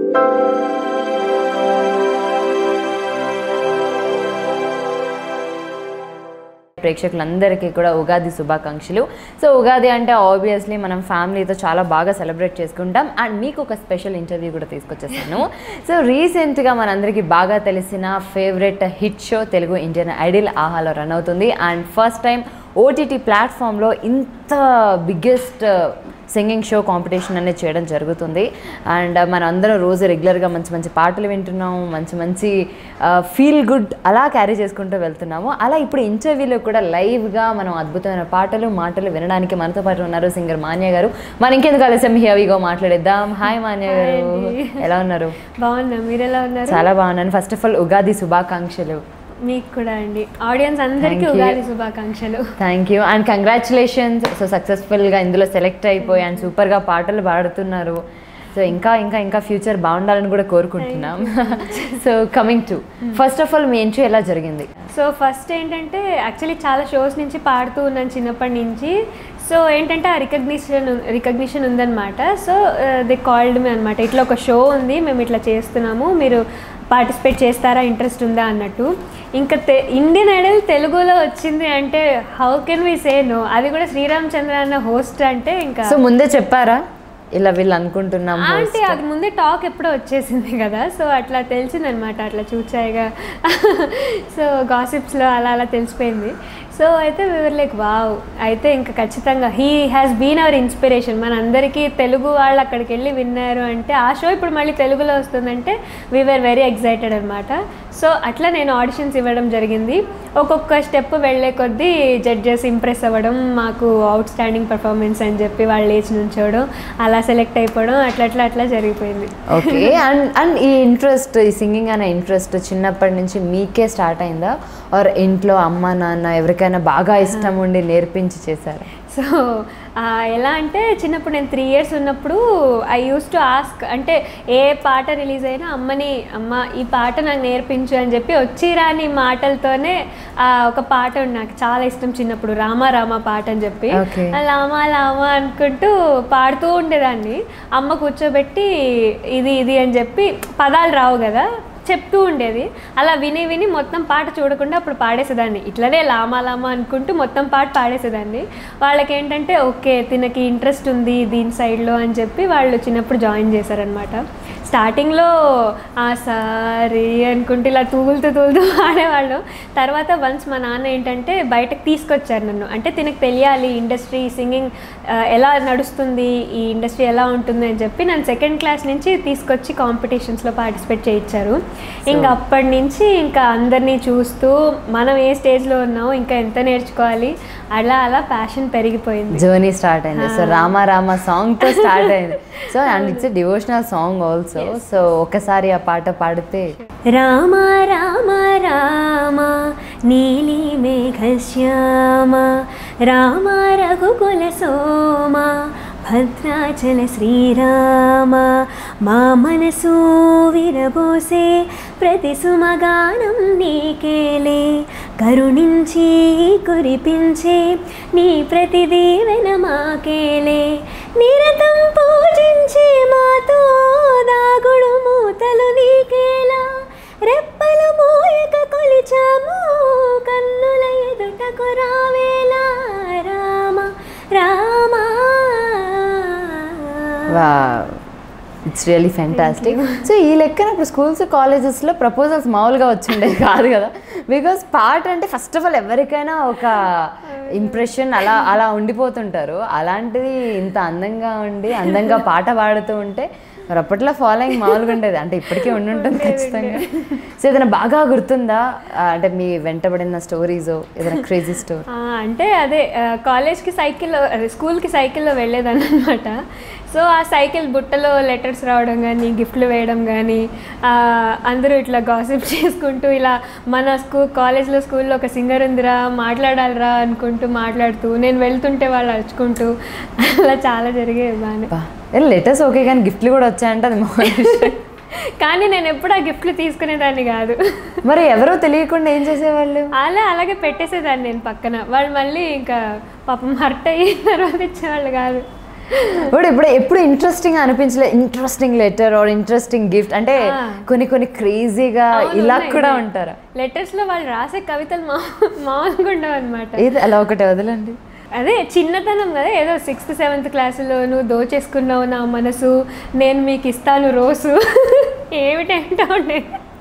ప్రేక్షకులందరికీ కూడా ఉగాది శుభాకాంక్షలు సో ఉగాది అంటే ఆబ్వియస్లీ మనం ఫ్యామిలీతో చాలా బాగా సెలబ్రేట్ చేసుకుంటాం అండ్ మీకు ఒక స్పెషల్ ఇంటర్వ్యూ కూడా తీసుకొచ్చేసాను సో రీసెంట్గా మనందరికీ బాగా తెలిసిన favourite hit show Telugu Indian Idol ఆహాలో రన్ అవుతుంది అండ్ ఫస్ట్ టైం ఓటీటీ ప్లాట్ఫామ్లో ఇంత బిగ్గెస్ట్ సింగింగ్ షో కాంపిటీషన్ అనేది చేయడం జరుగుతుంది అండ్ మనం అందరం రోజు రెగ్యులర్గా మంచి మంచి పాటలు వింటున్నాము మంచి మంచి ఫీల్ గుడ్ అలా క్యారీ చేసుకుంటూ వెళ్తున్నాము అలా ఇప్పుడు ఇంటర్వ్యూలో కూడా లైవ్గా మనం అద్భుతమైన పాటలు మాటలు వినడానికి మనతో పాటు ఉన్నారు సింగర్ మాన్య గారు మనం ఇంకెందుకు ఆలస్యం హియవిగో మాట్లాడేద్దాం హాయ్ మాన్య గారు ఎలా ఉన్నారు బాగున్నా మీరు ఎలా ఉన్నారు చాలా బాగున్నాను ఫస్ట్ ఆఫ్ ఆల్ ఉగాది శుభాకాంక్షలు మీకు కూడా అండి ఆడియన్స్ అందరికీ Thank you. ఉగాది శుభాకాంక్షలు thank you and congratulations so సక్సెస్ఫుల్గా ఇందులో సెలెక్ట్ అయిపోయి అండ్ సూపర్గా పాటలు పాడుతున్నారు సో ఇంకా ఇంకా ఇంకా ఫ్యూచర్ బాగుండాలని కూడా కోరుకుంటున్నాం so coming to first of all మీ ఎంట్రీ ఎలా జరిగింది సో ఫస్ట్ ఏంటంటే యాక్చువల్లీ చాలా షోస్ నుంచి పాడుతూ ఉన్నాను చిన్నప్పటి నుంచి సో ఏంటంటే ఆ రికగ్నిషన్ రికగ్నిషన్ ఉందన్నమాట సో ది కాల్డ్ మీ అనమాట ఇట్లా ఒక షో ఉంది మేము ఇట్లా చేస్తున్నాము మీరు పార్టిసిపేట్ చేస్తారా ఇంట్రెస్ట్ ఉందా అన్నట్టు ఇంకా తె ఇండియన్ ఐడల్ తెలుగులో వచ్చింది అంటే how can we say no అది కూడా శ్రీరామ్ చంద్ర అన్న హోస్ట్ అంటే ఇంకా సో ముందే చెప్పారా ఇలా వీళ్ళు అనుకుంటున్నాం అంటే అది ముందే టాక్ ఎప్పుడో వచ్చేసింది కదా సో అట్లా తెలిసిందనమాట అట్లా చూచాయిగా సో గాసిప్స్లో అలా అలా తెలిసిపోయింది సో అయితే వివర్ లైక్ వావ్ అయితే ఇంకా ఖచ్చితంగా he has been our inspiration మన అందరికీ తెలుగు వాళ్ళు అక్కడికి వెళ్ళి విన్నారు అంటే ఆ షో ఇప్పుడు మళ్ళీ తెలుగులో వస్తుందంటే వీఆర్ వెరీ ఎక్సైటెడ్ అనమాట సో అట్లా నేను ఆడిషన్స్ ఇవ్వడం జరిగింది ఒక్కొక్క స్టెప్ వెళ్ళే కొద్దీ జడ్జెస్ ఇంప్రెస్ అవ్వడం మాకు అవుట్ స్టాండింగ్ పర్ఫార్మెన్స్ అని చెప్పి వాళ్ళు లేచి నుంచోవడం అలా సెలెక్ట్ అయిపోవడం అట్లా అట్లా అట్లా జరిగిపోయింది ఓకే అండ్ అండ్ ఈ ఇంట్రెస్ట్ ఈ సింగింగ్ అనే ఇంట్రెస్ట్ చిన్నప్పటి నుంచి మీకే స్టార్ట్ అయిందా ఆర్ ఇంట్లో అమ్మ నాన్న ఎవరికైనా బాగా ఇష్టం ఉండి నేర్పించి చేశారా సో ఆ, ఎలా అంటే చిన్నప్పుడు నేను త్రీ ఇయర్స్ ఉన్నప్పుడు ఐ యూస్ టు ఆస్క్ అంటే ఏ పాట రిలీజ్ అయినా అమ్మని అమ్మ ఈ పాట నాకు నేర్పించు అని చెప్పి వచ్చి రాని మాటలతోనే ఆ, ఒక పాట ఉంది నాకు చాలా ఇష్టం చిన్నప్పుడు రామ రామ పాట అని చెప్పి Okay. ఆ లామా లామా అనుకుంటూ పాడుతూ ఉండేదాన్ని అమ్మ కూర్చోబెట్టి ఇది ఇది అని చెప్పి పదాలు రావు కదా చెప్తూ ఉండేది అలా విని విని మొత్తం పాట చూడకుండా అప్పుడు పాడేసేదాన్ని ఇట్లనే లామా లామా అనుకుంటూ మొత్తం పాట పాడేసేదాన్ని వాళ్ళకి ఏంటంటే ఓకే తినకి ఇంట్రెస్ట్ ఉంది దీని సైడ్లో అని చెప్పి వాళ్ళు చిన్నప్పుడు జాయిన్ చేశారనమాట స్టార్టింగ్లో ఆ సారీ అనుకుంటూ ఇలా తూగులుతూ తూలుతూ ఆడేవాళ్ళం తర్వాత వన్స్ మా నాన్న ఏంటంటే బయటకు తీసుకొచ్చారు నన్ను అంటే తినకు తెలియాలి ఇండస్ట్రీ సింగింగ్ ఎలా నడుస్తుంది ఈ ఇండస్ట్రీ ఎలా ఉంటుంది అని చెప్పి నన్ను సెకండ్ క్లాస్ నుంచి తీసుకొచ్చి కాంపిటీషన్స్లో పార్టిసిపేట్ చేయించారు ఇంకా అప్పటి నుంచి ఇంకా అందరినీ చూస్తూ మనం ఏ స్టేజ్లో ఉన్నామో ఇంకా ఎంత నేర్చుకోవాలి అలా అలా ప్యాషన్ పెరిగిపోయింది జర్నీ స్టార్ట్ అయింది సో రామ రామ సాంగ్ తో స్టార్ట్ అయింది so and it's devotional song also so ఒకసారి ఆ పాట పాడితే రామ రామ రామ నీలి మేఘశ్యామ రామ రఘుకుల సోమ భద్రాచల శ్రీరామ మా మనసు విరబోసే ప్రతి సుమగానం నీకేలే కరుణించి కురిపించే నీ ప్రతి దీవెన మాకేలే నిరతం పూజించే మాతో దాగుడు మూతలు నీకేలా రెప్పలు మోయక కొలిచాము కన్నుల ఎదుటకు రావేలా రామ రామ వా ఇట్స్ రియలీ ఫెంటాస్టిక్ సో ఈ లెక్కన ఇప్పుడు స్కూల్స్ కాలేజెస్లో ప్రపోజల్స్ మామూలుగా వచ్చిండే కాదు కదా బికాస్ పాట అంటే ఫస్ట్ ఆఫ్ ఆల్ ఎవరికైనా ఒక ఇంప్రెషన్ అలా అలా ఉండిపోతుంటారు అలాంటిది ఇంత అందంగా ఉండి అందంగా పాట పాడుతూ ఉంటే మరి అప్పట్లో ఫాలోయింగ్ మామూలుగా ఉండేది అంటే ఇప్పటికే ఉండి ఉంటుంది ఖచ్చితంగా సో ఏదైనా బాగా గుర్తుందా ఆ, అంటే మీ వెంటబడిన స్టోరీస్ ఏదైనా క్రేజీ స్టోరీ ఆ, అంటే అదే ఆ, కాలేజ్కి సైకిల్లో అదే స్కూల్కి సైకిల్లో వెళ్ళేదాన్ని అనమాట సో ఆ సైకిల్ బుట్టలో లెటర్స్ రావడం కానీ గిఫ్ట్లు వేయడం కానీ ఆ, అందరూ ఇట్లా గాసిప్ చేసుకుంటూ ఇలా మన స్కూ కాలేజ్లో స్కూల్లో ఒక సింగర్ ఉందిరా మాట్లాడాలిరా అనుకుంటూ మాట్లాడుతూ నేను వెళ్తుంటే వాళ్ళు అరుచుకుంటూ అలా చాలా జరిగేది బాగానే లెటర్స్ ఓకే కానీ గిఫ్ట్లు కూడా వచ్చాయంటే అది మామూలు విషయం. కానీ నేను ఎప్పుడు ఆ గిఫ్ట్లు తీసుకునేదాన్ని కాదు మరి ఎవరో తెలియకుండా ఏం చేసేవాళ్ళు అలా అలాగే పెట్టేసేదాన్ని నేను పక్కన వాళ్ళు మళ్ళీ ఇంకా పాపం హర్ట్ అయిన తర్వాత ఇచ్చేవాళ్ళు కాదు ఇప్పుడు ఇప్పుడు ఎప్పుడు ఇంట్రెస్టింగ్ అనిపించలే interesting letter or interesting gift అంటే ఆ. కొన్ని కొన్ని క్రేజీగా అవును, ఇలా ఉన్నాయి, కూడా ఉన్నాయి. ఉంటారా లెటర్స్ లో వాళ్ళు రాసే కవితలు మా మామూలుగా ఉండవు అనమాట ఏది అలా ఒకటి వదలండి అదే చిన్నతనం కదా ఏదో సిక్స్త్ సెవెంత్ క్లాసులో నువ్వు దోచేసుకున్నావు నా మనసు నేను మీకు ఇస్తాను రోజు ఏమిటంటే ఉండే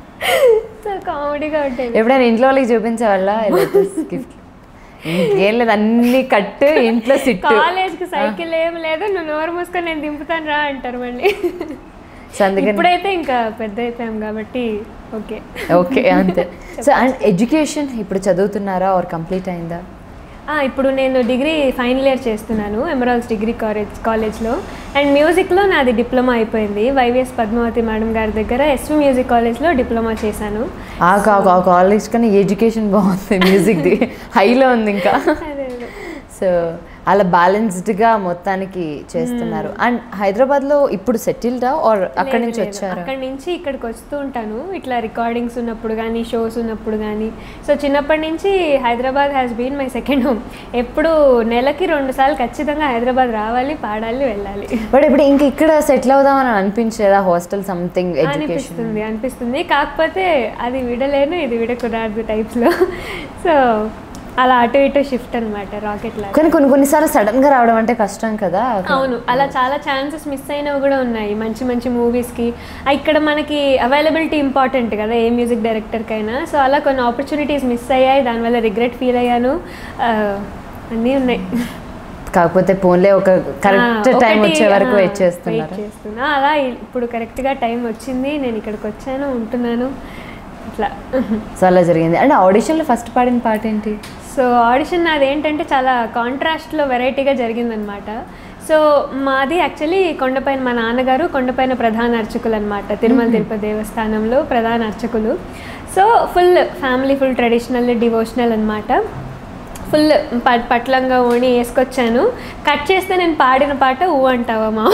సో కామెడీగా ఉంటుంది ఎప్పుడైనా ఇంట్లో వాళ్ళకి చూపించే వాళ్ళ లెటర్స్ గిఫ్ట్ ఇంకేం లేదు అన్ని కట్టు ఇంట్లో సిట్టు కాలేజ్కి సైకిల్ ఏం లేదు నువ్వు నోరు మూసుకొని నేను దింపుతాను రా అంటారు మళ్ళీ సో అందుకని ఇప్పుడైతే ఇంకా పెద్ద అయిపోయాం కాబట్టి ఓకే ఓకే అంతే సో అండ్ ఎడ్యుకేషన్ ఇప్పుడు చదువుతున్నారా ఆర్ కంప్లీట్ అయిందా ఆ, ఇప్పుడు నేను డిగ్రీ ఫైనల్ ఇయర్ చేస్తున్నాను ఎమరాల్స్ డిగ్రీ కాలేజ్ కాలేజ్లో అండ్ మ్యూజిక్లో నాది డిప్లొమా అయిపోయింది వైవిఎస్ పద్మావతి మేడం గారి దగ్గర ఎస్వి మ్యూజిక్ కాలేజ్లో డిప్లొమా చేశాను ఆ కా- ఆ కాలేజ్ కానీ ఎడ్యుకేషన్ బాగుంది మ్యూజిక్ది హైలో ఉంది ఇంకా అదే అదే. సో అలా బ్యాలెన్స్డ్గా మొత్తానికి చేస్తున్నారు అండ్ హైదరాబాద్లో ఇప్పుడు సెటిల్డా ఆర్ అక్కడి నుంచి లేదు, లేదు. వచ్చారా అక్కడి నుంచి ఇక్కడికి వస్తూ ఉంటాను ఇట్లా రికార్డింగ్స్ ఉన్నప్పుడు కానీ షోస్ ఉన్నప్పుడు కానీ సో చిన్నప్పటి నుంచి Hyderabad has been my second home ఎప్పుడు నెలకి రెండు సార్లు ఖచ్చితంగా హైదరాబాద్ రావాలి పాడాలి వెళ్ళాలి బట్ ఇప్పుడు ఇంక ఇక్కడ సెటిల్ అవుదామని అనిపించేదా హాస్టల్ సంథింగ్ ఎడ్యుకేషన్ అనిపిస్తుంది అనిపిస్తుంది కాకపోతే అది విడలేను ఇది విడకురాదు టైప్స్లో సో అలా అటు ఇటు షిఫ్ట్ అనమాట రాకెట్ లాగా కానీ కొన్ని కొన్నిసార్లు సడన్ గా రావడం అంటే కష్టం కదా అవును అలా చాలా ఛాన్సెస్ మిస్ అయినవి కూడా ఉన్నాయి మంచి మంచి మూవీస్కి ఇక్కడ మనకి అవైలబిలిటీ ఇంపార్టెంట్ కదా ఏ మ్యూజిక్ డైరెక్టర్కైనా సో అలా కొన్ని ఆపర్చునిటీస్ మిస్ అయ్యాయి దానివల్ల రిగ్రెట్ ఫీల్ అయ్యాను ఆ, అన్నీ ఉన్నాయి కాకపోతే ఫోన్లే ఒక కరెక్ట్ ఆ, టైం ఒకటి, వచ్చే వరకు ఆ, వెయిట్ చేస్తున్నారు wait చేస్తున్నా అలా ఇప్పుడు కరెక్ట్గా టైం వచ్చింది నేను ఇక్కడికి వచ్చాను ఉంటున్నాను ఇట్లా సో అలా జరిగింది అంటే ఆడిషన్లో ఫస్ట్ పాడిన పాట ఏంటి సో ఆడిషన్ నాది ఏంటంటే చాలా కాంట్రాస్ట్లో వెరైటీగా జరిగిందనమాట సో మాది యాక్చువల్లీ కొండపైన మా నాన్నగారు కొండపైన ప్రధాన అర్చకులు అనమాట తిరుమల తిరుపతి దేవస్థానంలో ప్రధాన అర్చకులు so full family full traditional devotional అనమాట ఫుల్ ప- పట్లంగా ఓణి వేసుకొచ్చాను కట్ చేస్తే నేను పాడిన పాట ఊ అంటావా మా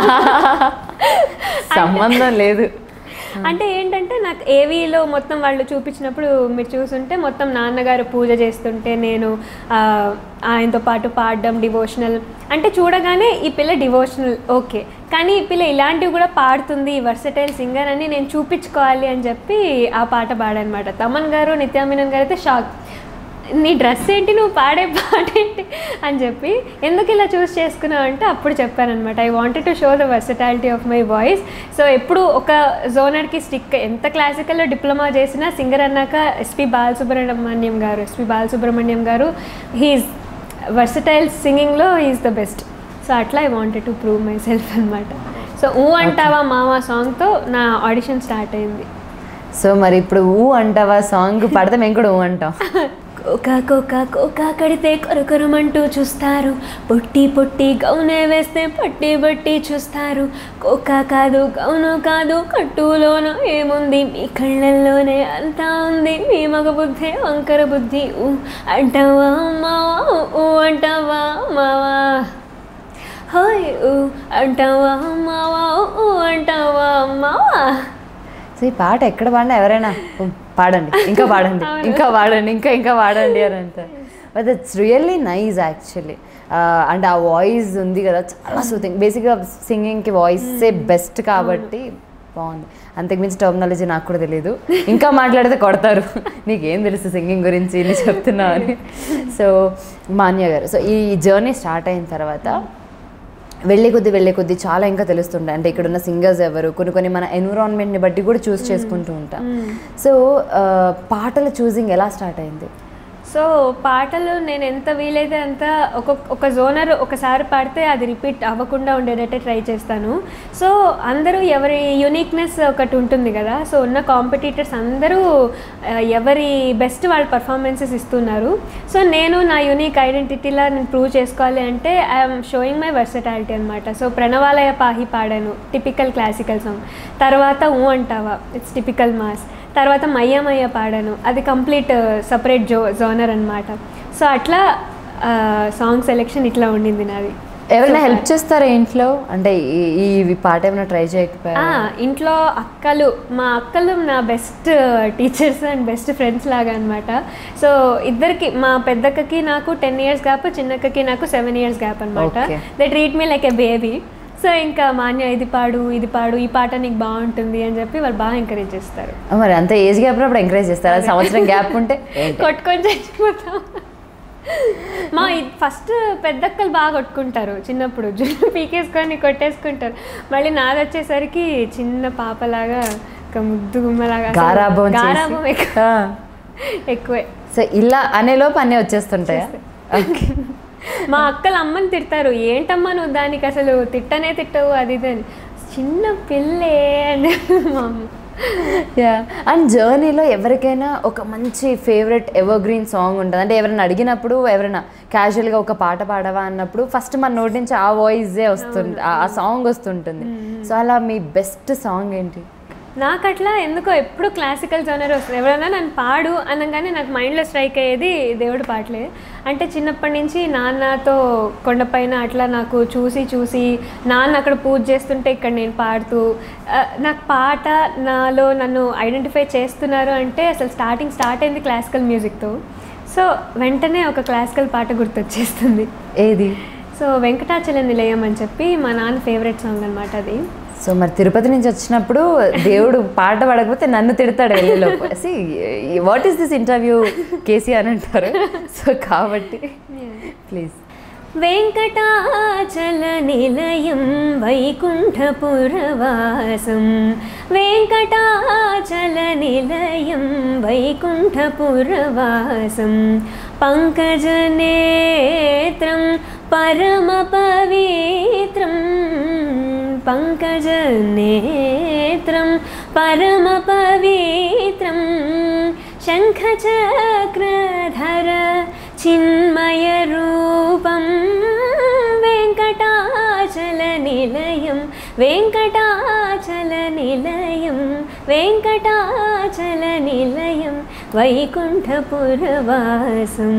సంబంధం లేదు అంటే ఏంటంటే నాకు ఏవీలో మొత్తం వాళ్ళు చూపించినప్పుడు మీరు చూసుంటే మొత్తం నాన్నగారు పూజ చేస్తుంటే నేను ఆ, ఆయనతో పాటు పాడడం డివోషనల్ అంటే చూడగానే ఈ పిల్ల డివోషనల్ ఓకే కానీ ఈ పిల్ల ఇలాంటివి కూడా పాడుతుంది వర్సటైల్ సింగర్ అని నేను చూపించుకోవాలి అని చెప్పి ఆ పాట పాడనమాట తమన్ గారు నిత్యామినన్ గారు అయితే షాక్ నీ డ్రెస్ ఏంటి నువ్వు పాడే పాట ఏంటి అని చెప్పి ఎందుకు ఇలా చూస్ చేసుకున్నావు అంటే అప్పుడు చెప్పానమాట I wanted to show the versatility of my voice so ఎప్పుడు ఒక జోనర్కి స్టిక్ ఎంత క్లాసికల్లో డిప్లొమా చేసినా సింగర్ అన్నాక SP Balasubrahmanyam garu SP Balasubrahmanyam garu he's versatile సింగింగ్లో హీఈస్ ద బెస్ట్ సో అట్లా I wanted to prove myself అనమాట సో ఊ అంటావా మావా సాంగ్తో నా ఆడిషన్ స్టార్ట్ అయింది సో మరి ఇప్పుడు ఊ అంటావా సాంగ్ పాడితే మేము కూడా ఊ అంటాం కోకా కోకా కోకా కడితే కొరకొరమంటూ చూస్తారు పొట్టి పొట్టి గౌనే వేస్తే పట్టి బట్టి చూస్తారు కోకా కాదు గౌను కాదు కట్టులోన ఏముంది మీ కళ్ళల్లోనే అంతా ఉంది మీ మగ బుద్ధి వంకర బుద్ధి ఊ అంటావా మావా ఊ అంటావా మావా హాయ్ ఊ అంటావా మావా ఊ అంటావా మావా సో ఈ పాట ఎక్కడ పాడినా ఎవరైనా "ఉమ్, పాడండి ఇంకా పాడండి ఇంకా పాడండి ఇంకా ఇంకా పాడండి అని అంటారు but it's really nice actually and ఆ వాయిస్ ఉంది కదా చాలా సూతింగ్ బేసిక్గా సింగింగ్కి వాయిసే బెస్ట్ కాబట్టి బాగుంది అంతకుమించి టర్మినాలజీ నాకు కూడా తెలియదు ఇంకా మాట్లాడితే కొడతారు నీకేం తెలుసు సింగింగ్ గురించి ఇన్ని చెప్తున్నావు అని సో మాన్య గారు సో ఈ జర్నీ స్టార్ట్ అయిన తర్వాత వెళ్ళే కొద్దీ వెళ్ళే కొద్దీ చాలా ఇంకా తెలుస్తుండే అంటే ఇక్కడ ఉన్న సింగర్స్ ఎవరు కొన్ని కొన్ని మన ఎన్విరాన్మెంట్ని బట్టి కూడా చూస్ చేసుకుంటూ ఉంటాం సో పాటల చూసింగ్ ఎలా స్టార్ట్ అయింది సో పాటలు నేను ఎంత వీలైతే అంత ఒక ఒక జోనర్ ఒకసారి పాడితే అది రిపీట్ అవ్వకుండా ఉండేటట్టే ట్రై చేస్తాను సో అందరూ ఎవరి యూనిక్నెస్ ఒకటి ఉంటుంది కదా సో ఉన్న కాంపిటీటర్స్ అందరూ ఆ, ఎవరి బెస్ట్ వాళ్ళ పర్ఫార్మెన్సెస్ ఇస్తున్నారు సో నేను నా యూనిక్ ఐడెంటిటీలా నేను ప్రూవ్ చేసుకోవాలి అంటే ఐఎమ్ షోయింగ్ మై వర్సటాలిటీ అనమాట సో ప్రణవాలయ పాహి పాడాను టిపికల్ క్లాసికల్ సాంగ్ తర్వాత ఊ అంటావా ఇట్స్ టిపికల్ మాస్ తర్వాత మయ్య మయ్య పాడాను అది కంప్లీట్ సపరేట్ జో జోనర్ అనమాట సో అట్లా సాంగ్ సెలెక్షన్ ఇట్లా ఉండింది నాది ఎవరైనా హెల్ప్ చేస్తారా ఇంట్లో అంటే ఈ- ఈ ఈ పాట ఏమైనా ట్రై చేయకపోయా ఆ, ఇంట్లో అక్కలు మా అక్కలు నా best teachers and best friends లాగా అనమాట సో ఇద్దరికి మా పెద్దక్కకి నాకు టెన్ ఇయర్స్ గ్యాప్ చిన్నక్కకి నాకు సెవెన్ ఇయర్స్ గ్యాప్ అనమాట Okay. They treat me like a baby so ఇంకా మాన్య ఇది పాడు ఇది పాడు ఈ పాట నీకు బాగుంటుంది అని చెప్పి వాళ్ళు బాగా ఎంకరేజ్ చేస్తారు మరి అంత ఏజ్ గ్యాప్ అప్పుడు ఎంకరేజ్ చేస్తారా సంవత్సరం గ్యాప్ ఉంటే ఏంటి? కొట్టుకొని చచ్చిపోతాం మా ఫస్ట్ పెద్దక్కలు బాగా కొట్టుకుంటారు చిన్నప్పుడు జున్ను పీకేసుకొని కొట్టేసుకుంటారు మళ్ళీ నాది వచ్చేసరికి చిన్న పాపలాగా ఒక ముద్దు గుమ్మలాగా అసలు గారాబం చేసి. గారాబం ఎక్కువ ఆ. ఎక్కువే సో ఇలా అనేలోపు అన్నీ వచ్చేస్తుంటాయా ఓకే మా అక్కలు అమ్మని తిడతారు ఏంటమ్మా నువ్వు దానికి అసలు తిట్టనే తిట్టవు అది ఇది అని చిన్న పిల్లే అని మా అమ్మ యా అండ్ జర్నీలో ఎవరికైనా ఒక మంచి ఫేవరెట్ ఎవర్ గ్రీన్ సాంగ్ ఉంటుంది అంటే ఎవరైనా అడిగినప్పుడు ఎవరైనా క్యాజువల్గా ఒక పాట పాడవా అన్నప్పుడు ఫస్ట్ మన నోటి నుంచి ఆ వాయిసే వస్తుంది ఆ సాంగ్ వస్తుంటుంది సో అలా మీ బెస్ట్ సాంగ్ ఏంటి నాకు అట్లా ఎందుకో ఎప్పుడు క్లాసికల్ జోనర్ వస్తుంది ఎవరైనా నన్ను పాడు అనగానే నాకు మైండ్లో స్ట్రైక్ అయ్యేది దేవుడి పాటలే అంటే చిన్నప్పటి నుంచి నాన్నతో కొండపైన అట్లా నాకు చూసి చూసి నాన్న అక్కడ పూజ చేస్తుంటే ఇక్కడ నేను పాడుతూ ఆ, నాకు పాట నాలో నన్ను ఐడెంటిఫై చేస్తున్నారు అంటే అసలు స్టార్టింగ్ స్టార్ట్ అయింది క్లాసికల్ మ్యూజిక్తో సో వెంటనే ఒక క్లాసికల్ పాట గుర్తొచ్చేస్తుంది ఏది సో వెంకటాచల నిలయం అని చెప్పి మా నాన్న ఫేవరెట్ సాంగ్ అనమాట అది సో మరి తిరుపతి నుంచి వచ్చినప్పుడు దేవుడు పాట పాడకపోతే నన్ను తిడతాడు వెళ్ళేలోపు see what is this interview కేసీ అని అంటారు సో కాబట్టి ప్లీజ్ వెంకటాచల నిలయం వైకుంఠపురవాసం వెంకటాచల నిలయం వైకుంఠపురవాసం పంకజనేత్రం పరమ పవిత్రం పంకజనేత్రం పరమ పవిత్రం శంఖచక్రధర చిన్మయరూపం వెంకటాచల నిలయం వెంకటాచల నిలయం వెంకటాచల నిలయం వైకుంఠపురవాసం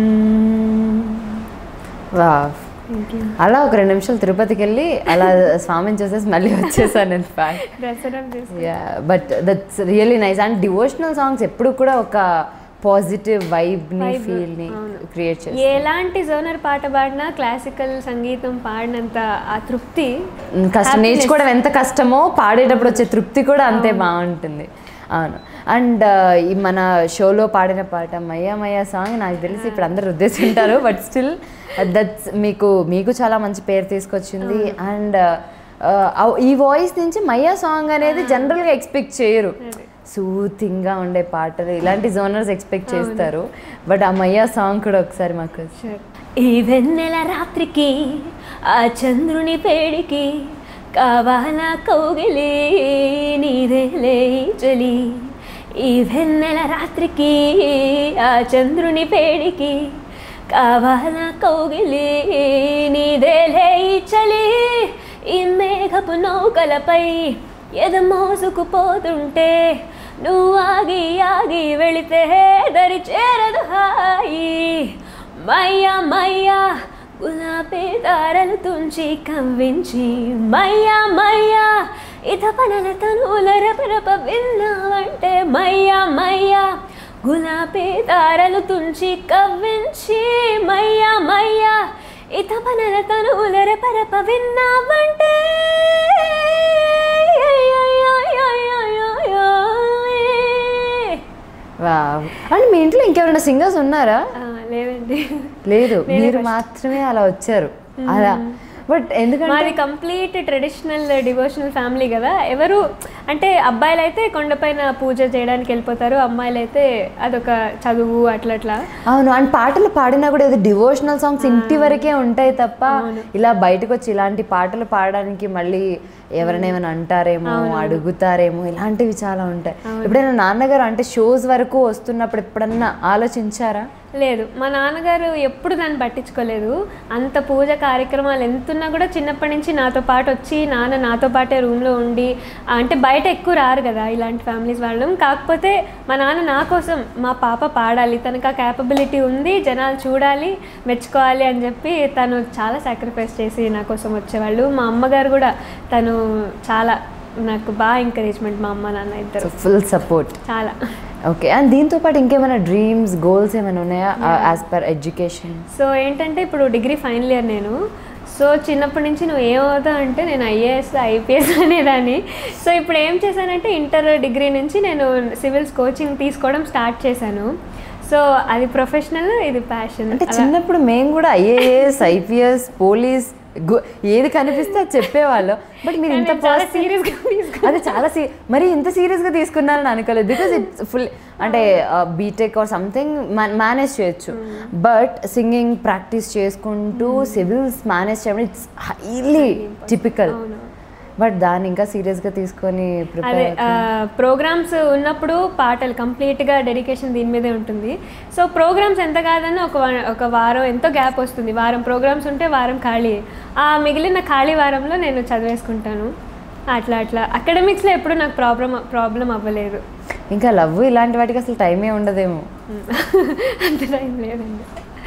వా అలా ఒక రెండు నిమిషాలు తిరుపతికి వెళ్ళి అలా స్వామిని చూసేసి మళ్ళీ వచ్చేసాను ఇన్ ఫ్యాక్ట్ దసరం చేసి yeah but that's really nice and devotional songs ఎప్పుడు కూడా ఒక పాజిటివ్ వైబ్ని Vibe, ఫీల్ని అవును. క్రియేట్ చేస్తాయి ఎలాంటి జోనర్ పాట పాడినా క్లాసికల్ సంగీతం పాడినంత ఆ తృప్తి ఉమ్, కష్టం Happiness. నేర్చుకోవడం ఎంత కష్టమో పాడేటప్పుడు వచ్చే తృప్తి కూడా అంతే బాగుంటుంది అవును అండ్ ఈ మన షోలో పాడిన పాట మయ్యా మయ్యా సాంగ్ నాకు తెలిసి ఇప్పుడు అందరు ఉద్దేశింటారు బట్ స్టిల్ దట్స్ మీకు మీకు చాలా మంచి పేరు తీసుకొచ్చింది అండ్ ఈ వాయిస్ నుంచి మయ్యా సాంగ్ అనేది జనరల్గా ఎక్స్పెక్ట్ చేయరు సూతింగ్గా ఉండే పాటలు ఇలాంటి జోనర్స్ ఎక్స్పెక్ట్ చేస్తారు బట్ ఆ మయ్యా సాంగ్ కూడా ఒకసారి మాకు ఈ వెన్నెల రాత్రికి ఆ చంద్రుని పేడికి కావాలా కౌగిలి నీదేలే ఈ చలి ఈ వెన్నెల రాత్రికి ఆ చంద్రుని పేడికి కావాలా కౌగిలి నీదేలే ఈ చలి ఈ మేఘపు నౌకలపై ఎద మోసుకుపోతుంటే నువ్వు ఆగి ఆగి వెళితే దరి చేరదు హాయి మయ్యా మయ్యా గులాబీ దారలు తుంచి కవ్వించి మయ్యా మయ్యా ఇత పనల తనుల రెపరెప విన్నావంటే మయ్యా మయ్యా గులాబీ దారలు తుంచి కవ్వించి మయ్యా మయ్యా ఇత పనల తనుల రెపరెప విన్నావంటే వా అండ్ మీ ఇంట్లో ఇంకెవరైనా సింగర్స్ ఉన్నారా ఆ, లేదండి లేదు నేనే మీరు first. మాత్రమే అలా వచ్చారు అలా బట్ ఎందుకంటే మాది కంప్లీట్ ట్రెడిషనల్ డివోషనల్ ఫ్యామిలీ కదా ఎవరు అంటే అబ్బాయిలు అయితే కొండపైన పూజ చేయడానికి వెళ్ళిపోతారు అమ్మాయిలు అయితే అదొక చదువు అట్లా అట్లా అవును అండ్ పాటలు పాడినా కూడా ఏదో డివోషనల్ సాంగ్స్ ఇంటి వరకే ఉంటాయి తప్ప ఇలా బయటకు వచ్చి ఇలాంటి పాటలు పాడడానికి మళ్ళీ ఎవరైనా ఏమైనా అంటారేమో అడుగుతారేమో ఇలాంటివి చాలా ఉంటాయి ఎప్పుడైనా నాన్నగారు అంటే షోస్ వరకు వస్తున్నప్పుడు ఎప్పుడన్నా ఆలోచించారా లేదు మా నాన్నగారు ఎప్పుడు దాన్ని పట్టించుకోలేదు అంత పూజ కార్యక్రమాలు ఎంతున్నా కూడా చిన్నప్పటి నుంచి నాతో పాటు వచ్చి నాన్న నాతో పాటే రూమ్లో ఉండి అంటే బయట ఎక్కువ రారు కదా ఇలాంటి ఫ్యామిలీస్ వాళ్ళం కాకపోతే మా నాన్న నా కోసం మా పాప పాడాలి తనకు ఆ క్యాపబిలిటీ ఉంది జనాలు చూడాలి మెచ్చుకోవాలి అని చెప్పి తను చాలా సాక్రిఫైస్ చేసి నా కోసం వచ్చేవాళ్ళు మా అమ్మగారు కూడా తను చాలా నాకు బాగా ఎంకరేజ్మెంట్ మా అమ్మ నాన్న సో ఇద్దరు ఫుల్ సపోర్ట్ చాలా ఓకే అండ్ దీంతో పాటు ఇంకేమైనా డ్రీమ్స్ గోల్స్ ఏమైనా ఉన్నాయా యాజ్ పర్ ఎడ్యుకేషన్ సో ఏంటంటే ఇప్పుడు డిగ్రీ ఫైనల్ ఇయర్ నేను సో చిన్నప్పటి నుంచి నువ్వు ఏమవుతావు అంటే నేను ఐఏఎస్ ఐపీఎస్ అనేదాన్ని సో ఇప్పుడు ఏం చేశానంటే ఇంటర్ డిగ్రీ నుంచి నేను సివిల్స్ కోచింగ్ తీసుకోవడం స్టార్ట్ చేశాను సో అది ప్రొఫెషనల్ ఇది ప్యాషన్ అంటే చిన్నప్పుడు మేము కూడా ఐఏఎస్ ఐపీఎస్ పోలీస్ ఏది కనిపిస్తే అది చెప్పేవాళ్ళం బట్ మీరు ఇంత చాలా positive- సీరియస్గా తీసుకు అది చాలా సీ మరి ఇంత సీరియస్గా తీసుకున్నారని అనుకోలేదు బికాజ్ ఇట్స్ ఫుల్ అంటే బీటెక్ ఆర్ సంథింగ్ మేనేజ్ చేయొచ్చు బట్ సింగింగ్ ప్రాక్టీస్ చేసుకుంటూ సివిల్స్ మేనేజ్ చేయడం ఇట్స్ హైలీ టిపికల్ అవును బట్ దాన్ని ఇంకా సీరియస్గా తీసుకొని అదే ప్రిపేర్ ప్రోగ్రామ్స్ ఉన్నప్పుడు పాటలు కంప్లీట్గా డెడికేషన్ దీని మీదే ఉంటుంది సో ప్రోగ్రామ్స్ ఎంత కాదన్నా ఒక వా- ఒక వారం ఎంతో గ్యాప్ వస్తుంది వారం ప్రోగ్రామ్స్ ఉంటే వారం ఖాళీ ఆ మిగిలిన ఖాళీ వారంలో నేను చదివేసుకుంటాను అట్లా అట్లా అకాడమిక్స్లో ఎప్పుడు నాకు ప్రాబ్లం ప్రాబ్లం అవ్వలేదు ఇంకా లవ్ ఇలాంటి వాటికి అసలు టైమే ఉండదేమో అంత టైం లేదండి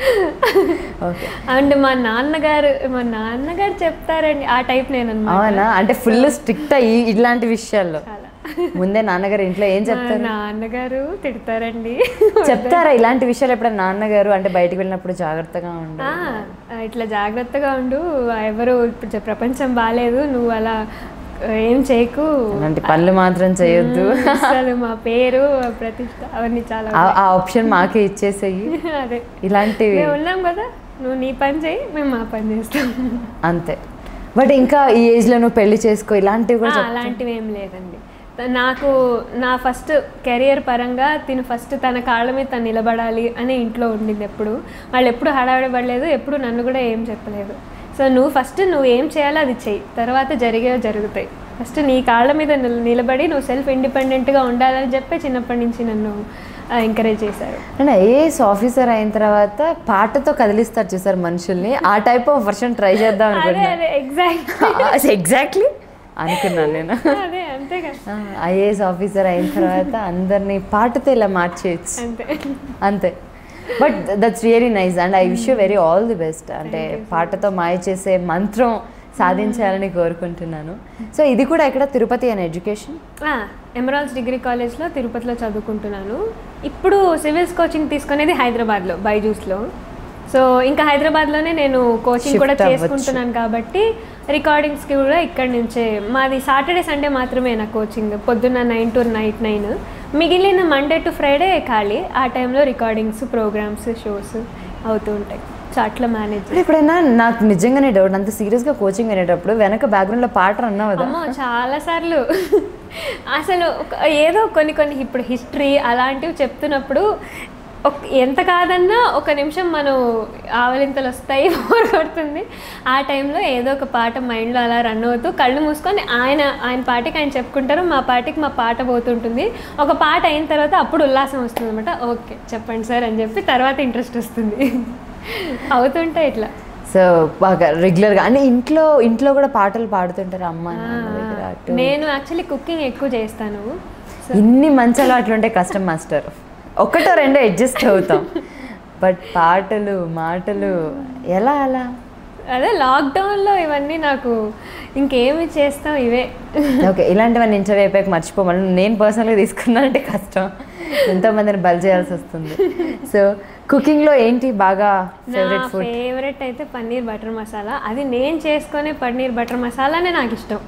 ఓకే అండ్ మా నాన్నగారు మా నాన్నగారు చెప్తారండి ఆ టైప్ నేను అనమాట అవునా అంటే ఫుల్ స్ట్రిక్ట్ అయ్యి ఇలాంటి విషయాల్లో చాలా ముందే నాన్నగారు ఇంట్లో ఏం మా చెప్తారు నాన్నగారు తిడతారండి చెప్తారా ఇలాంటి విషయాలు ఎప్పుడైనా నాన్నగారు అంటే బయటికి వెళ్ళినప్పుడు జాగ్రత్తగా ఉండు ఆ, ఇట్లా జాగ్రత్తగా ఉండు ఎవరు ఇప్పుడు చె- ప్రపంచం బాగాలేదు నువ్వు అలా ఆ, ఏం చేయకు అలాంటి పనులు మాత్రం చేయొద్దు అసలు మా పేరు ప్రతిష్ట అవన్నీ చాలా ఆ- ఆ ఆప్షన్ మాకే ఇచ్చేసేయి ఉన్నాయి. అదే ఇలాంటివి మేము ఉన్నాం కదా నువ్వు నీ పని చేయి మేము మా పని చేస్తాం అంతే బట్ ఇంకా ఈ ఏజ్ లో నువ్వు పెళ్లి చేసుకో ఇలాంటివి కూడా ఆ, చెప్ అలాంటివి ఏం లేదండి త- నాకు నా ఫస్ట్ కెరియర్ పరంగా తిను ఫస్ట్ తన కాళ్ళ మీద తను నిలబడాలి అని ఇంట్లో ఉండింది ఎప్పుడు వాళ్ళు ఎప్పుడు హడావిడి పడలేదు ఎప్పుడు నన్ను కూడా ఏం చెప్పలేదు సో నువ్వు ఫస్ట్ నువ్వు ఏం చేయాలో అది చెయ్యి తర్వాత జరిగేవి జరుగుతాయి ఫస్ట్ నీ కాళ్ళ మీద నిల- నిలబడి నువ్వు సెల్ఫ్ ఇండిపెండెంట్గా ఉండాలని చెప్పి చిన్నప్పటి నుంచి నన్ను ఎంకరేజ్ చేశారు అంటే ఐఏఎస్ ఆఫీసర్ అయిన తర్వాత పాటతో కదిలిస్తారు చూసారు మనుషుల్ని ఆ టైప్ ఆఫ్ వర్షన్ ట్రై చేద్దాం అదే అనుకున్నా అదే ఎగ్జాక్ట్ ఎగ్జాక్ట్లీ అనుకున్నాను నేను అదే అంతే కదా ఐఏఎస్ ఆఫీసర్ అయిన తర్వాత అందరినీ పాటతో ఇలా మార్చేయచ్చు అంతే అంతే but that's really nice and I wish you very all the best అంటే పాటతో మాయ చేసే మంత్రం సాధించాలని కోరుకుంటున్నాను సో ఇది కూడా ఇక్కడ Tirupati and education Emeralds degree కాలేజ్లో తిరుపతిలో చదువుకుంటున్నాను ఇప్పుడు సివిల్స్ కోచింగ్ తీసుకునేది హైదరాబాద్లో బైజూస్లో సో ఇంకా హైదరాబాద్లోనే నేను కోచింగ్ కూడా Shift అవ్వచ్చు. చేసుకుంటున్నాను కాబట్టి రికార్డింగ్స్కి కూడా ఇక్కడి నుంచే మాది సాటర్డే సండే మాత్రమే నా కోచింగ్ పొద్దున్న నైన్ టు నైట్ నైన్ మిగిలిన మండే టు ఫ్రైడే ఖాళీ ఆ టైంలో రికార్డింగ్స్ ప్రోగ్రామ్స్ షోస్ అవుతూ ఉంటాయి సో అట్లా మేనేజ్ ఇప్పుడు ఎప్పుడైనా నాకు నిజంగానే డౌట్ అంత సీరియస్గా కోచింగ్ వినేటప్పుడు వెనక బ్యాక్గ్రౌండ్లో పాట అన్నావు కదా అమ్మో చాలా సార్లు అసలు ఒక- ఏదో కొన్ని కొన్ని ఇప్పుడు హిస్టరీ అలాంటివి చెప్తున్నప్పుడు ఒక ఎంత కాదన్నా ఒక నిమిషం మనం ఆవలింతలు వస్తాయి బోర్ కొడుతుంది ఆ టైంలో ఏదో ఒక పాట మైండ్లో అలా రన్ అవుతూ కళ్ళు మూసుకొని ఆయన ఆయన పాటకి ఆయన చెప్పుకుంటారు మా పాటకి మా పాట పోతుంటుంది ఒక పాట అయిన తర్వాత అప్పుడు ఉల్లాసం వస్తుంది అనమాట ఓకే చెప్పండి సార్ అని చెప్పి తర్వాత ఇంట్రెస్ట్ వస్తుంది అవుతుంటాయి ఇట్లా సో బాగా రెగ్యులర్గా అంటే ఇంట్లో ఇంట్లో కూడా పాటలు పాడుతుంటారు అమ్మ నాన్న దగ్గర అటు నేను యాక్చువల్లీ కుకింగ్ ఎక్కువ చేస్తాను ఇన్ని మంచి అలవాట్లు ఉంటే కష్టం మాస్టర్ ఒకటో రెండో అడ్జస్ట్ అవుతాం బట్ పాటలు మాటలు ఎలా అలా అదే లాక్డౌన్లో ఇవన్నీ నాకు ఇంకేమి చేస్తాం ఇవే ఓకే ఇలాంటివన్నీ ఇంటర్వ్యూ అయిపోయాక మర్చిపోమని నేను పర్సనల్గా తీసుకున్నానంటే కష్టం ఎంతోమందిని బలి చేయాల్సి వస్తుంది సో కుకింగ్లో ఏంటి బాగా నా ఫేవరెట్ ఫుడ్ ఫేవరెట్ అయితే పన్నీర్ బటర్ మసాలా అది నేను చేసుకునే పన్నీర్ బటర్ మసాలానే నాకు ఇష్టం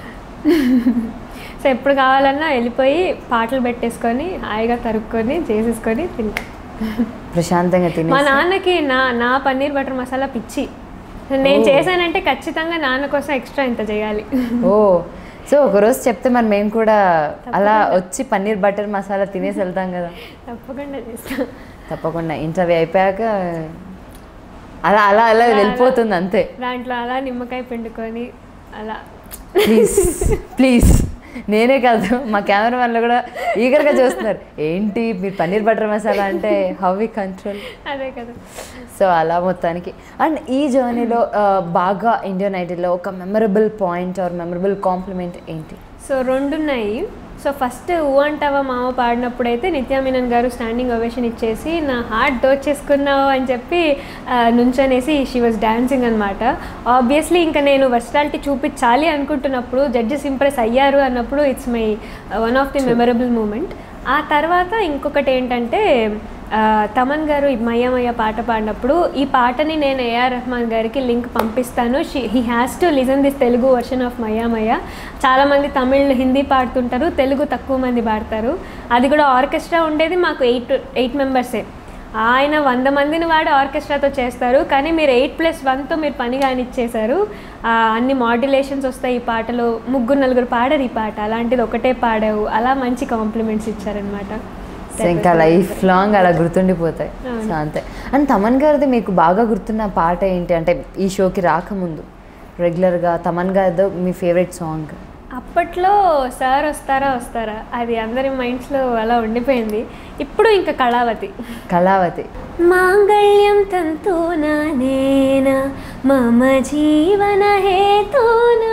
సో ఎప్పుడు కావాలన్నా వెళ్ళిపోయి పాటలు పెట్టేసుకొని హాయిగా తరుక్కొని చేసేసుకొని తింటాం ప్రశాంతంగా తిని మా నాన్నకి నా నా పన్నీర్ బటర్ మసాలా పిచ్చి నేను చేశానంటే ఖచ్చితంగా నాన్న కోసం ఎక్స్ట్రా ఇంత చేయాలి ఓ సో ఒకరోజు చెప్తే మరి మేము కూడా అలా వచ్చి పన్నీర్ బటర్ మసాలా తినేసి వెళ్తాం కదా తప్పకుండా చేస్తాం తప్పకుండా ఇంటర్వ్యూ అయిపోయాక అలా అలా అలా వెళ్ళిపోతుంది అంతే దాంట్లో అలా నిమ్మకాయ పిండుకొని అలా ప్లీజ్ ప్లీజ్ నేనే కాదు మా కెమెరామెన్లు కూడా ఈగర్గా చూస్తున్నారు ఏంటి మీరు పన్నీర్ బటర్ మసాలా అంటే హౌ వి కంట్రోల్ అదే కదా సో అలా మొత్తానికి అండ్ ఈ జర్నీలో బాగా ఇండియన్ ఐడీలో ఒక memorable point or memorable compliment ఏంటి సో రెండు ఉన్నాయి సో ఫస్ట్ ఊ అంటావా మామ పాడినప్పుడు అయితే నిత్యా మీనన్ గారు స్టాండింగ్ ఒవేషన్ ఇచ్చేసి నా హార్ట్ దోచేసుకున్నావు అని చెప్పి ఆ, నుంచనేసి షీ వాజ్ డాన్సింగ్ అనమాట ఆబ్వియస్లీ ఇంకా నేను వర్సాలిటీ చూపించాలి అనుకుంటున్నప్పుడు జడ్జెస్ ఇంప్రెస్ అయ్యారు అన్నప్పుడు it's my one of the memorable moment ఆ తర్వాత ఇంకొకటి ఏంటంటే ఆ, తమన్ గారు ఈ మయ్య మయ్య పాట పాడినప్పుడు ఈ పాటని నేను ఏఆర్ రెహమాన్ గారికి లింక్ పంపిస్తాను she he has to listen this Telugu version of మయ్య మయ్య చాలామంది తమిళ్ హిందీ పాడుతుంటారు తెలుగు తక్కువ మంది పాడతారు అది కూడా ఆర్కెస్ట్రా ఉండేది మాకు ఎయిట్ ఎయిట్ మెంబర్సే ఆయన వంద మందిని వాడి ఆర్కెస్ట్రాతో చేస్తారు కానీ మీరు ఎయిట్ ప్లస్ వన్తో మీరు పని కానిచ్చేశారు ఆ, అన్ని మాడ్యులేషన్స్ వస్తాయి ఈ పాటలో ముగ్గురు నలుగురు పాడరు ఈ పాట అలాంటిది ఒకటే పాడావు అలా మంచి కాంప్లిమెంట్స్ ఇచ్చారనమాట సో ఇంకా లైఫ్ లాంగ్ అలా గుర్తుండిపోతాయి సో అంతే అండ్ తమన్ గారిది మీకు బాగా గుర్తున్న పాట ఏంటి అంటే ఈ షోకి రాకముందు రెగ్యులర్గా తమన్ గారిదో మీ ఫేవరెట్ సాంగ్ అప్పట్లో సార్ వస్తారా వస్తారా అది అందరి మైండ్స్లో అలా ఉండిపోయింది ఇప్పుడు ఇంకా కళావతి కళావతి మాంగళ్యం తంతునా నేనా మమ జీవన హేతునా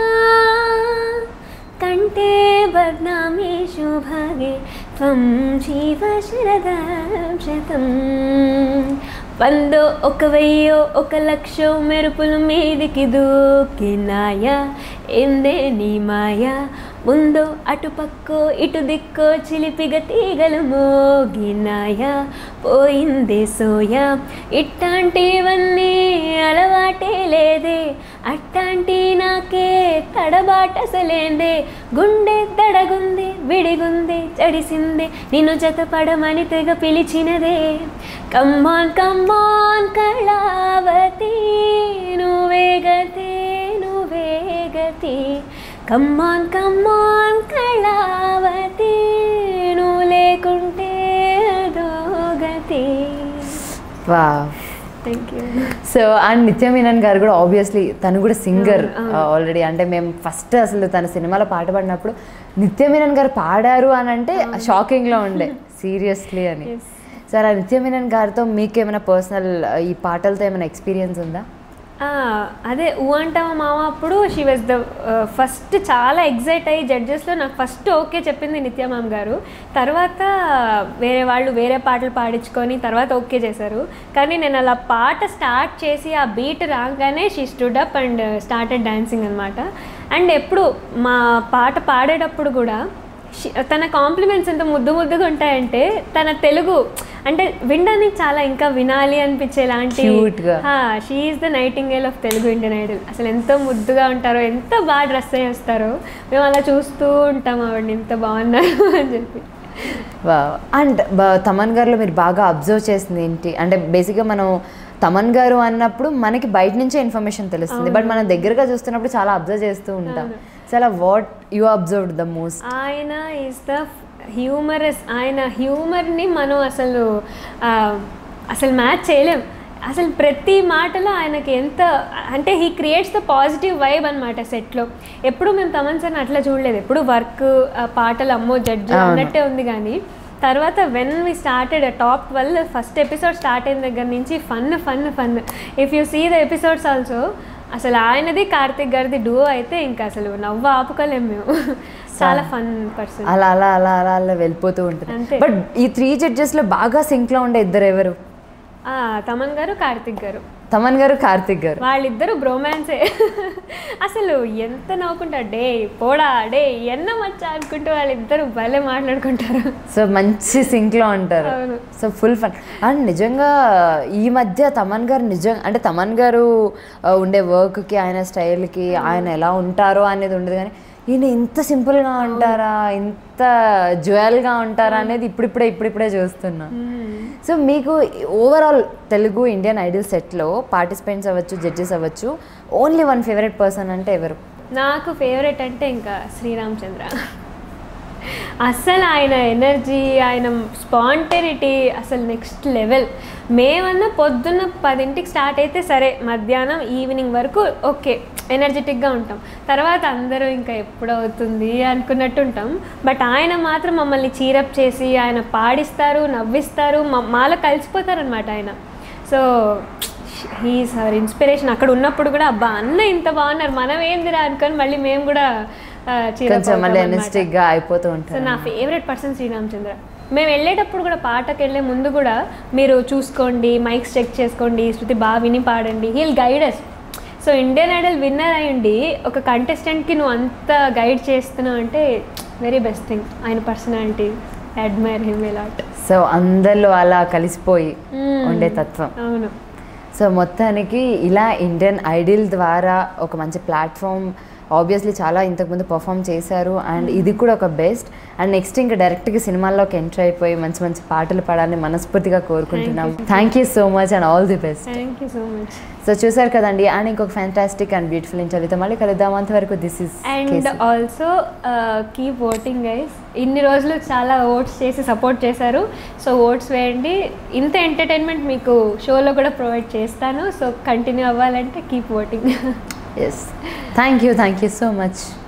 కంటే బద్నామి శుభగే త్వం జీవ శరదాం శతం వందో ఒక వెయ్యో ఒక లక్షో మెరుపులు మీదికి దూకినాయా ఎందే నీ మాయా ముందో అటు పక్కో ఇటు దిక్కో చిలిపిగ తీగలు మోగినాయా పోయిందే సోయా ఇట్టాంటివన్నీ అలవాటే లేదే అట్టాంటి నాకే తడబాటసలేందే గుండె దడగుంది విడిగుంది చడిసిందే నిన్ను జతపడమని తెగ పిలిచినదే కమ్మాన్ కమ్మాన్ కళావతి నువ్వే గతే నువ్వే గతి కమ్మాన్ కమ్మాన్ కళావతి నువ్వు లేకుంటే అదో గతి వా థ్యాంక్ యూ సో అండ్ నిత్య మీనన్ గారు కూడా ఆబ్వియస్లీ తను కూడా సింగర్ ఆల్రెడీ అంటే మేము ఫస్ట్ అసలు తన సినిమాలో పాట పాడినప్పుడు నిత్య మీనన్ గారు పాడారు అని అంటే షాకింగ్లో ఉండే సీరియస్లీ అని Yes. సో అలా నిత్య మీనన్ గారితో మీకు ఏమైనా పర్సనల్ ఈ పాటలతో ఏమైనా ఎక్స్పీరియన్స్ ఉందా ఆ, అదే ఊ అంటావా మామ అప్పుడు షీ వాజ్ ద ఫస్ట్ చాలా ఎగ్జైట్ అయ్యి జడ్జెస్లో నాకు ఫస్ట్ ఓకే చెప్పింది నిత్య మ్యామ్ గారు తర్వాత వేరే వాళ్ళు వేరే పాటలు పాడించుకొని తర్వాత ఓకే చేశారు కానీ నేను అలా పాట స్టార్ట్ చేసి ఆ బీట్ రాగానే she stood up and started dancing అనమాట అండ్ ఎప్పుడు మా పాట పాడేటప్పుడు కూడా షీ- తన కాంప్లిమెంట్స్ ఎంత ముద్దు ముద్దుగా ఉంటాయంటే తన తెలుగు అంటే వినడానికి చాలా ఇంకా వినాలి అనిపించేలాంటి Cute గా. She is the nightingale of Telugu Indian Idol అసలు ఎంతో ముద్దుగా ఉంటారో ఎంత బాగా డ్రెస్ అయ్యి వస్తారో మేము అలా చూస్తూ ఉంటాం ఆవిడని ఎంత బాగున్నారు అని చెప్పి అండ్ తమన్ గారిలో మీరు బాగా అబ్జర్వ్ చేసింది ఏంటి అంటే బేసిక్గా మనం తమన్ గారు అన్నప్పుడు మనకి బయట నుంచే ఇన్ఫర్మేషన్ తెలుస్తుంది బట్ మనం దగ్గరగా చూస్తున్నప్పుడు చాలా అబ్జర్వ్ చేస్తూ ఉంటాం చాలా what you observed the most ఆయన ఈజ్ ద హ్యూమరస్ ఆయన హ్యూమర్ని మనం అసలు ఆ, అసలు మ్యాచ్ చేయలేం అసలు ప్రతి మాటలో ఆయనకి ఎంత అంటే he creates the positive vibe అనమాట సెట్లో ఎప్పుడు మేము తమన్ సార్ని అట్లా చూడలేదు ఎప్పుడు వర్క్ పాటలు అమ్మో జడ్జ్ అవును. అన్నట్టే ఉంది కానీ తర్వాత when we started top twelve first episode start అయిన దగ్గర నుంచి fun fun fun if you see the episodes also అసలు ఆయనది కార్తిక్ గారిది డూో అయితే ఇంకా అసలు నవ్వు ఆపుకోలేం మేము చాలా ఫన్ పర్సన్ అలా అలా అలా అలా అలా వెళ్ళిపోతూ ఉంటుంది అంతే. బట్ ఈ త్రీ జడ్జెస్లో బాగా సింక్లో ఉండే ఇద్దరు ఎవరు తమన్ గారు కార్తిక్ గారు తమన్ గారు కార్తిక్ గారు వాళ్ళిద్దరు బ్రోమాన్సే అసలు ఎంత నవ్వుకుంటారు డే పోడా డే ఎన్న మచ్చా అనుకుంటూ వాళ్ళిద్దరు భలే మాట్లాడుకుంటారు సో మంచి సింక్లో ఉంటారు అవును. సో ఫుల్ ఫన్ అండ్ నిజంగా ఈ మధ్య తమన్ గారు నిజంగా అంటే తమన్ గారు ఆ, ఉండే వర్క్కి ఆయన స్టైల్కి ఆయన ఎలా ఉంటారో అనేది ఉండదు కానీ ఈయన ఇంత సింపుల్గా ఉంటారా ఇంత జ్యువెల్గా ఉంటారా అనేది ఇప్పుడిప్పుడే ఇప్పుడిప్పుడే చూస్తున్నా సో మీకు ఓవరాల్ తెలుగు ఇండియన్ ఐడల్ సెట్లో పార్టిసిపెంట్స్ అవ్వచ్చు జడ్జెస్ అవ్వచ్చు ఓన్లీ వన్ ఫేవరెట్ పర్సన్ అంటే ఎవరు నాకు ఫేవరెట్ అంటే ఇంకా శ్రీరామచంద్ర అస్సలు ఆయన ఎనర్జీ ఆయన స్పాంటనిటీ అసలు నెక్స్ట్ లెవెల్ మేమన్నా పొద్దున్న పదింటికి స్టార్ట్ అయితే సరే మధ్యాహ్నం ఈవినింగ్ వరకు ఓకే ఎనర్జెటిక్గా ఉంటాం తర్వాత అందరూ ఇంకా ఎప్పుడు అవుతుంది అనుకున్నట్టు ఉంటాం బట్ ఆయన మాత్రం మమ్మల్ని చీరప్ చేసి ఆయన పాడిస్తారు నవ్విస్తారు మా మాలో కలిసిపోతారనమాట ఆయన సో హీస్ అవర్ ఇన్స్పిరేషన్ అక్కడ ఉన్నప్పుడు కూడా అబ్బా అన్న ఇంత బాగున్నారు మనం ఏందిరా అనుకొని మళ్ళీ మేము కూడా ఆ, cheer up కొంచెం మళ్ళీ అవుతాం అన్నమాట. ఎనర్జెటిక్ గా అయిపోతూ సో ఉంటారు నా ఫేవరెట్ పర్సన్ శ్రీరామచంద్ర మేము వెళ్ళేటప్పుడు కూడా పాటకు వెళ్ళే ముందు కూడా మీరు చూసుకోండి మైక్స్ చెక్ చేసుకోండి శృతి బాగా విని పాడండి he'll guides so Indian Idol winner అయ్యండి ఒక కంటెస్టెంట్కి నువ్వు అంత గైడ్ చేస్తున్నావు అంటే వెరీ బెస్ట్ థింగ్ ఆయన personality admire him a lot so అందరిలో అలా కలిసిపోయి ఉండే తత్వం అవును సో మొత్తానికి ఇలా ఇండియన్ ఐడిల్ ద్వారా ఒక మంచి ప్లాట్ఫామ్ ఆబ్వియస్లీ చాలా ఇంతకుముందు పర్ఫామ్ చేశారు అండ్ ఇది కూడా ఒక బెస్ట్ అండ్ నెక్స్ట్ ఇంకా డైరెక్ట్గా సినిమాల్లోకి ఎంటర్ అయిపోయి మంచి మంచి పాటలు పాడాలని మనస్ఫూర్తిగా కోరుకుంటున్నాం thank you so much and all the best thank you so much so చూసారు కదండి అండ్ ఇంకొక ఫ్యాంటాస్టిక్ అండ్ బ్యూటిఫుల్ ఇంటర్వ్యూతో మళ్ళీ కలుద్దాం అంతవరకు this is and also keep voting guys ఇన్ని రోజులు చాలా ఓట్స్ చేసి సపోర్ట్ చేశారు సో ఓట్స్ వేయండి ఇంత ఎంటర్టైన్మెంట్ మీకు షోలో కూడా ప్రొవైడ్ చేస్తాను సో కంటిన్యూ అవ్వాలంటే keep voting yes thank you thank you so much